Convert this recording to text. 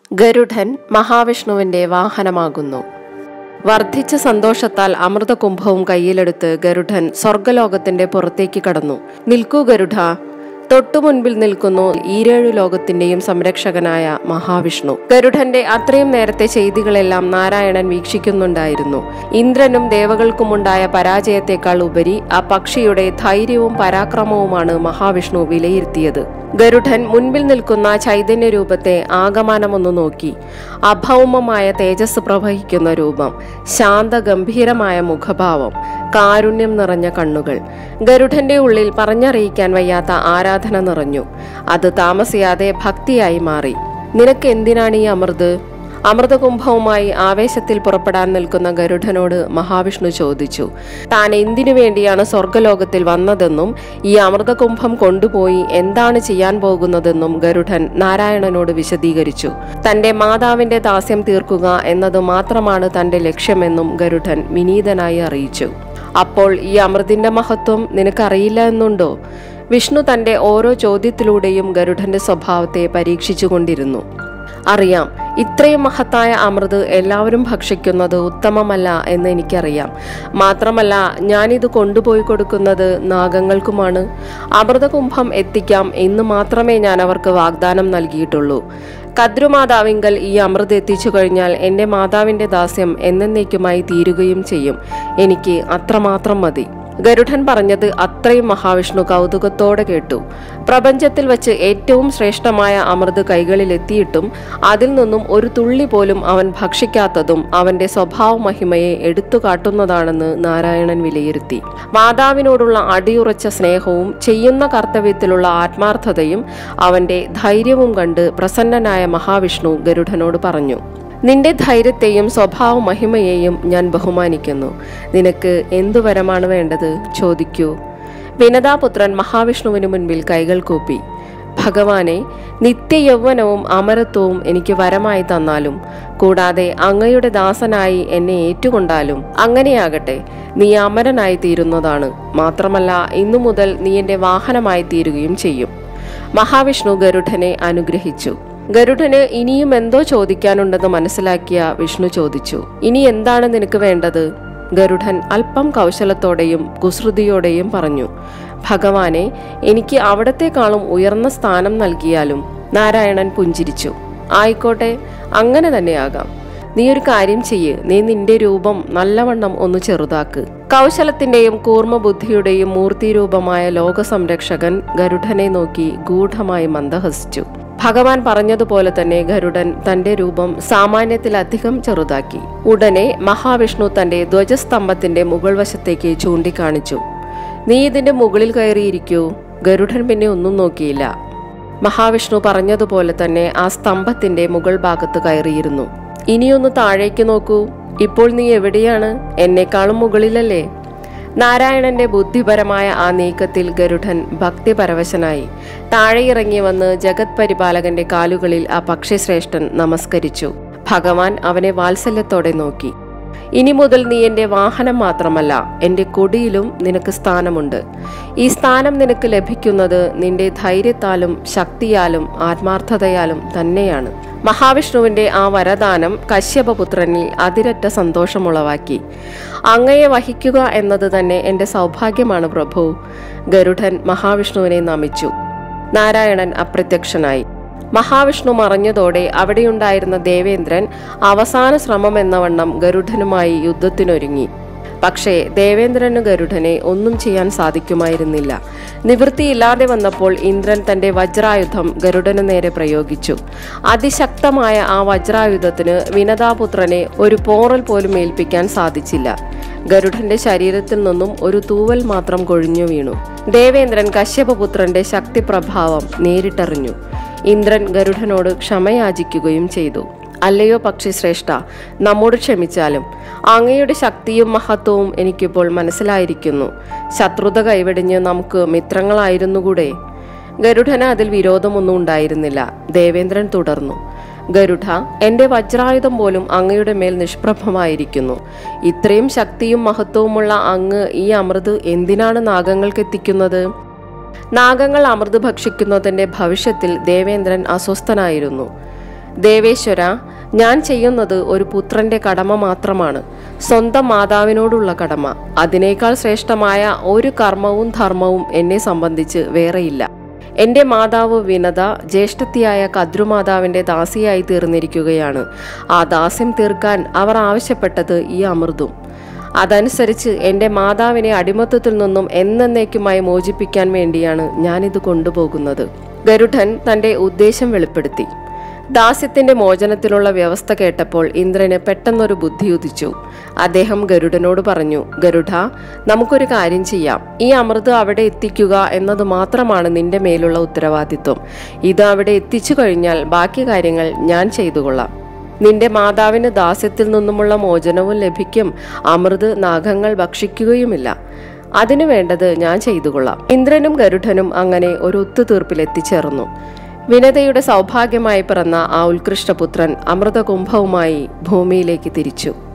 ഗരുഡൻ മഹാവിഷ്ണുവിന്റെ വാഹനമാകുന്നു വർദ്ധിച്ച സന്തോഷത്താൽ അമൃതകുംഭവും കയ്യിലെടുത്ത് ഗരുഡൻ സ്വർഗലോകത്തിന്റെ പുറത്തേക്ക് കടന്നു നിൽക്കൂ ഗരുഡ തൊട്ടു മുൻപിൽ നിൽക്കുന്നു ഈരേഴു ലോകത്തിന്റെയും സംരക്ഷകനായ മഹാവിഷ്ണു ഗരുഡന്റെ അത്രയും നേരത്തെ ചെയ്തികളെല്ലാം നാരായണൻ വീക്ഷിക്കുന്നുണ്ടായിരുന്നു ഇന്ദ്രനും ദേവകൾക്കുമുണ്ടായ പരാജയത്തെക്കാൾ ഉപരി ആ പക്ഷിയുടെ ധൈര്യവും പരാക്രമവുമാണ് മഹാവിഷ്ണു വിലയിരുത്തിയത് ഗരുഡൻ മുൻപിൽ നിൽക്കുന്ന ചൈതന്യ രൂപത്തെ ആകമാനമൊന്നു നോക്കി അഭൗമമായ തേജസ് പ്രവഹിക്കുന്ന രൂപം ശാന്ത ഗംഭീരമായ മുഖഭാവം കാരുണ്യം നിറഞ്ഞ കണ്ണുകൾ ഗരുഡന്റെ ഉള്ളിൽ പറഞ്ഞറിയിക്കാൻ വയ്യാത്ത ആരാധന നിറഞ്ഞു അത് താമസിയാതെ ഭക്തിയായി മാറി നിനക്ക് എന്തിനാണ് ഈ അമൃത് അമൃതകുംഭവുമായി ആവേശത്തിൽ പുറപ്പെടാൻ നിൽക്കുന്ന ഗരുഡനോട് മഹാവിഷ്ണു ചോദിച്ചു താൻ എന്തിനു വേണ്ടിയാണ് സ്വർഗലോകത്തിൽ വന്നതെന്നും ഈ അമൃതകുംഭം കൊണ്ടുപോയി എന്താണ് ചെയ്യാൻ പോകുന്നതെന്നും ഗരുഡൻ നാരായണനോട് വിശദീകരിച്ചു തന്റെ മാതാവിന്റെ ദാസ്യം തീർക്കുക എന്നത് മാത്രമാണ് തന്റെ ലക്ഷ്യമെന്നും ഗരുഡൻ വിനീതനായി അറിയിച്ചു അപ്പോൾ ഈ അമൃതിന്റെ മഹത്വം നിനക്കറിയില്ല എന്നുണ്ടോ വിഷ്ണു തന്റെ ഓരോ ചോദ്യത്തിലൂടെയും ഗരുഡന്റെ സ്വഭാവത്തെ പരീക്ഷിച്ചുകൊണ്ടിരുന്നു അറിയാം ഇത്രയും മഹത്തായ അമൃത് എല്ലാവരും ഭക്ഷിക്കുന്നത് ഉത്തമമല്ല എന്ന് എനിക്കറിയാം മാത്രമല്ല ഞാനിത് കൊണ്ടുപോയി കൊടുക്കുന്നത് നാഗങ്ങൾക്കുമാണ് അമൃതകുംഭം എത്തിക്കാം എന്ന് മാത്രമേ ഞാൻ അവർക്ക് വാഗ്ദാനം നൽകിയിട്ടുള്ളൂ കദ്രുമാതാവിങ്കൽ ഈ അമൃത് എത്തിച്ചു കഴിഞ്ഞാൽ എൻ്റെ മാതാവിൻ്റെ ദാസ്യം എന്നേക്കുമായി തീരുകയും ചെയ്യും എനിക്ക് അത്രമാത്രം മതി ഗരുഡൻ പറഞ്ഞത് അത്രയും മഹാവിഷ്ണു കൗതുകത്തോടെ കേട്ടു പ്രപഞ്ചത്തിൽ വച്ച് ഏറ്റവും ശ്രേഷ്ഠമായ അമൃത് കൈകളിലെത്തിയിട്ടും അതിൽ നിന്നും ഒരു തുള്ളി പോലും അവൻ ഭക്ഷിക്കാത്തതും അവന്റെ സ്വഭാവ മഹിമയെ എടുത്തു കാട്ടുന്നതാണെന്ന് നാരായണൻ വിലയിരുത്തി മാതാവിനോടുള്ള അടിയുറച്ച സ്നേഹവും ചെയ്യുന്ന കർത്തവ്യത്തിലുള്ള ആത്മാർത്ഥതയും അവന്റെ ധൈര്യവും കണ്ട് പ്രസന്നനായ മഹാവിഷ്ണു ഗരുഡനോട് പറഞ്ഞു നിന്റെ ധൈര്യത്തെയും സ്വഭാവ മഹിമയെയും ഞാൻ ബഹുമാനിക്കുന്നു നിനക്ക് എന്തു വരമാണ് വേണ്ടത് ചോദിക്കൂ വിനതാപുത്രൻ മഹാവിഷ്ണുവിന് മുൻപിൽ കൈകൾ കൂപ്പി ഭഗവാനെ നിത്യയൗവനവും അമരത്വവും എനിക്ക് വരമായി തന്നാലും കൂടാതെ അങ്ങയുടെ ദാസനായി എന്നെ ഏറ്റുകൊണ്ടാലും അങ്ങനെയാകട്ടെ നീ അമരനായി തീരുന്നതാണ് മാത്രമല്ല ഇന്നു മുതൽ നീ എൻ്റെ വാഹനമായി തീരുകയും ചെയ്യും മഹാവിഷ്ണു ഗരുഡനെ അനുഗ്രഹിച്ചു ഗരുഡന് ഇനിയും എന്തോ ചോദിക്കാനുണ്ടെന്ന് മനസ്സിലാക്കിയ വിഷ്ണു ചോദിച്ചു ഇനി എന്താണ് നിനക്ക് വേണ്ടത് ഗരുഡൻ അല്പം കൗശലത്തോടെയും കുസൃതിയോടെയും പറഞ്ഞു ഭഗവാനെ എനിക്ക് അവിടത്തെക്കാളും ഉയർന്ന സ്ഥാനം നൽകിയാലും നാരായണൻ പുഞ്ചിരിച്ചു ആയിക്കോട്ടെ അങ്ങനെ തന്നെയാകാം നീ ഒരു കാര്യം ചെയ്യ് നീ നിന്റെ രൂപം നല്ലവണ്ണം ഒന്ന് ചെറുതാക്ക് കൗശലത്തിന്റെയും കൂർമ്മബുദ്ധിയുടെയും മൂർത്തിരൂപമായ ലോക സംരക്ഷകൻ ഗരുഡനെ നോക്കി ഗൂഢമായി മന്ദഹസിച്ചു ഭഗവാൻ പറഞ്ഞതുപോലെ തന്നെ ഗരുഡൻ തന്റെ രൂപം സാമാന്യത്തിലധികം ചെറുതാക്കി ഉടനെ മഹാവിഷ്ണു തന്റെ ധ്വജസ്തംഭത്തിന്റെ മുകൾ വശത്തേക്ക് ചൂണ്ടിക്കാണിച്ചു നീ ഇതിന്റെ മുകളിൽ കയറിയിരിക്കൂ ഗരുഡൻ പിന്നെ ഒന്നും നോക്കിയില്ല മഹാവിഷ്ണു പറഞ്ഞതുപോലെ തന്നെ ആ സ്തംഭത്തിന്റെ മുകൾ ഭാഗത്ത് കയറിയിരുന്നു ഇനിയൊന്ന് താഴേക്ക് നോക്കൂ ഇപ്പോൾ നീ എവിടെയാണ് എന്നെക്കാളും മുകളിലല്ലേ നാരായണന്റെ ബുദ്ധിപരമായ ആ നീക്കത്തിൽ ഗരുഡൻ ഭക്തിപരവശനായി താഴെ ഇറങ്ങി വന്ന് ജഗത് പരിപാലകന്റെ കാലുകളിൽ ആ പക്ഷിശ്രേഷ്ഠൻ നമസ്കരിച്ചു ഭഗവാൻ അവനെ വാത്സല്യത്തോടെ നോക്കി ഇനി മുതൽ നീ എൻ്റെ വാഹനം മാത്രമല്ല എൻ്റെ കൊടിയിലും നിനക്ക് സ്ഥാനമുണ്ട് ഈ സ്ഥാനം നിനക്ക് ലഭിക്കുന്നത് നിന്റെ ധൈര്യത്താലും ശക്തിയാലും ആത്മാർത്ഥതയാലും തന്നെയാണ് മഹാവിഷ്ണുവിന്റെ ആ വരദാനം കശ്യപപുത്രനിൽ അതിരറ്റ സന്തോഷമുളവാക്കി അങ്ങയെ വഹിക്കുക എന്നത് തന്നെ എൻ്റെ സൗഭാഗ്യമാണ് പ്രഭു ഗരുഡൻ മഹാവിഷ്ണുവിനെ നമിച്ചു നാരായണൻ അപ്രത്യക്ഷനായി മഹാവിഷ്ണു മറഞ്ഞതോടെ അവിടെയുണ്ടായിരുന്ന ദേവേന്ദ്രൻ അവസാന ശ്രമം എന്നവണ്ണം ഗരുഡനുമായി യുദ്ധത്തിനൊരുങ്ങി പക്ഷേ ദേവേന്ദ്രന് ഗരുഡനെ ഒന്നും ചെയ്യാൻ സാധിക്കുമായിരുന്നില്ല നിവൃത്തിയില്ലാതെ വന്നപ്പോൾ ഇന്ദ്രൻ തന്റെ വജ്രായുധം ഗരുഡന് നേരെ പ്രയോഗിച്ചു അതിശക്തമായ ആ വജ്രായുധത്തിന് വിനതാപുത്രനെ ഒരു പോറൽ പോലും ഏൽപ്പിക്കാൻ സാധിച്ചില്ല ഗരുഡന്റെ ശരീരത്തിൽ നിന്നും ഒരു തൂവൽ മാത്രം കൊഴിഞ്ഞു വീണു ദേവേന്ദ്രൻ കശ്യപപുത്രന്റെ ശക്തിപ്രഭാവം നേരിട്ടറിഞ്ഞു ഇന്ദ്രൻ ഗരുഡനോട് ക്ഷമയാചിക്കുകയും ചെയ്തു അല്ലയോ പക്ഷി ശ്രേഷ്ഠ നമ്മോട് ക്ഷമിച്ചാലും അങ്ങയുടെ ശക്തിയും മഹത്വവും എനിക്കിപ്പോൾ മനസ്സിലായിരിക്കുന്നു ശത്രുത കൈവെടിഞ്ഞ് നമുക്ക് മിത്രങ്ങളായിരുന്നുകൂടെ ഗരുഡന് അതിൽ വിരോധമൊന്നും ഉണ്ടായിരുന്നില്ല ദേവേന്ദ്രൻ തുടർന്നു ഗരുഡ എന്റെ വജ്രായുധം പോലും അങ്ങയുടെ മേൽ നിഷ്പ്രഭമായിരിക്കുന്നു ഇത്രയും ശക്തിയും മഹത്വവുമുള്ള അങ്ങ് ഈ അമൃത് എന്തിനാണ് നാഗങ്ങൾക്ക് എത്തിക്കുന്നത് നാഗങ്ങൾ അമൃത് ഭക്ഷിക്കുന്നതിന്റെ ഭവിഷ്യത്തിൽ ദേവേന്ദ്രൻ അസ്വസ്ഥനായിരുന്നു ദേവേശ്വര ഞാൻ ചെയ്യുന്നത് ഒരു പുത്രന്റെ കടമ മാത്രമാണ് സ്വന്തം മാതാവിനോടുള്ള കടമ അതിനേക്കാൾ ശ്രേഷ്ഠമായ ഒരു കർമ്മവും ധർമ്മവും എന്നെ സംബന്ധിച്ച് വേറെയില്ല എന്റെ മാതാവ് വിനത ജ്യേഷ്ഠത്തിയായ കദ്രുമാതാവിന്റെ ദാസിയായി തീർന്നിരിക്കുകയാണ് ആ ദാസ്യം തീർക്കാൻ അവർ ആവശ്യപ്പെട്ടത് ഈ അമൃതും അതനുസരിച്ച് എൻ്റെ മാതാവിനെ അടിമത്തത്തിൽ നിന്നും എന്നേക്കുമായി മോചിപ്പിക്കാൻ വേണ്ടിയാണ് ഞാനിത് കൊണ്ടുപോകുന്നത് ഗരുഡൻ തന്റെ ഉദ്ദേശം വെളിപ്പെടുത്തി ദാസ്യത്തിന്റെ മോചനത്തിനുള്ള വ്യവസ്ഥ കേട്ടപ്പോൾ ഇന്ദ്രന് പെട്ടെന്നൊരു ബുദ്ധി ഉദിച്ചു അദ്ദേഹം ഗരുഡനോട് പറഞ്ഞു ഗരുഡ നമുക്കൊരു കാര്യം ചെയ്യാം ഈ അമൃത് അവിടെ എത്തിക്കുക എന്നത് മാത്രമാണ് നിന്റെ മേലുള്ള ഉത്തരവാദിത്വം ഇത് അവിടെ എത്തിച്ചു കഴിഞ്ഞാൽ ബാക്കി കാര്യങ്ങൾ ഞാൻ ചെയ്തുകൊള്ളാം നിന്റെ മാതാവിന് ദാസ്യത്തിൽ നിന്നുമുള്ള മോചനവും ലഭിക്കും അമൃത് നാഗങ്ങൾ ഭക്ഷിക്കുകയുമില്ല അതിനു വേണ്ടത് ഞാൻ ചെയ്തുകൊള്ളാം ഇന്ദ്രനും ഗരുഡനും അങ്ങനെ ഒരു ഒത്തുതീർപ്പിൽ എത്തിച്ചേർന്നു വിനതയുടെ സൗഭാഗ്യമായി പിറന്ന ആ ഉത്കൃഷ്ടപുത്രൻ അമൃതകുംഭവുമായി ഭൂമിയിലേക്ക് തിരിച്ചു